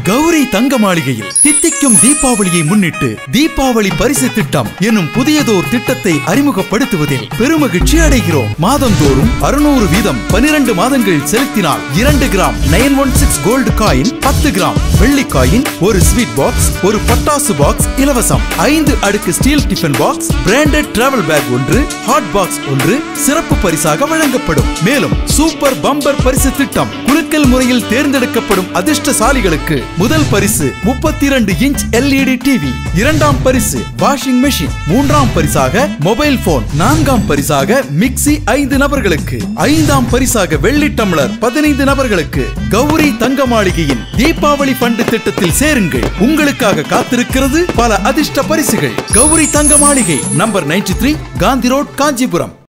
கௌரி தங்க மாளிகையில் தித்திக்கும் தீபாவளியை முன்னிட்டு தீபாவளி பரிசு திட்டம் எனும் புதியதோர் திட்டத்தை அறிமுகப்படுத்துவதில் பெருமகிழ்ச்சி அடைகிறோம் மாதந்தோறும் அறுநூறு வீதம் பனிரெண்டு மாதங்கள் செலுத்தினால் இரண்டு gram nine one six gold coin பத்து கிராம் வெள்ளி காயின் ஒரு ஸ்வீட் பாக்ஸ் ஒரு பட்டாசு பாக்ஸ் இலவசம் ஐந்து அடுக்கு steel tiffin box branded travel bag ஒன்று ஹாட் பாக்ஸ் ஒன்று சிறப்பு பரிசாக வழங்கப்படும் மேலும் சூப்பர் பம்பர் பரிசு திட்டம் குலுக்கல் முறையில் தேர்ந்தெடுக்கப்படும் அதிர்ஷ்டசாலிகளுக்கு முதல் பரிசு முப்பத்தி இரண்டு இன்ச் எல்இடி டிவி இரண்டாம் பரிசு வாஷிங் மெஷின் மூன்றாம் பரிசாக மொபைல் போன் நான்காம் பரிசாக மிக்ஸி ஐந்து நபர்களுக்கு ஐந்தாம் பரிசாக வெள்ளி டம்ளர் பதினைந்து நபர்களுக்கு கௌரி தங்க மாளிகையின் தீபாவளி ஃபண்டு திட்டத்தில் சேருங்கள் உங்களுக்காக காத்திருக்கிறது பல அதிர்ஷ்ட பரிசுகள் Gowri Thanga Maaligai number 93 three Gandhi road Kanchipuram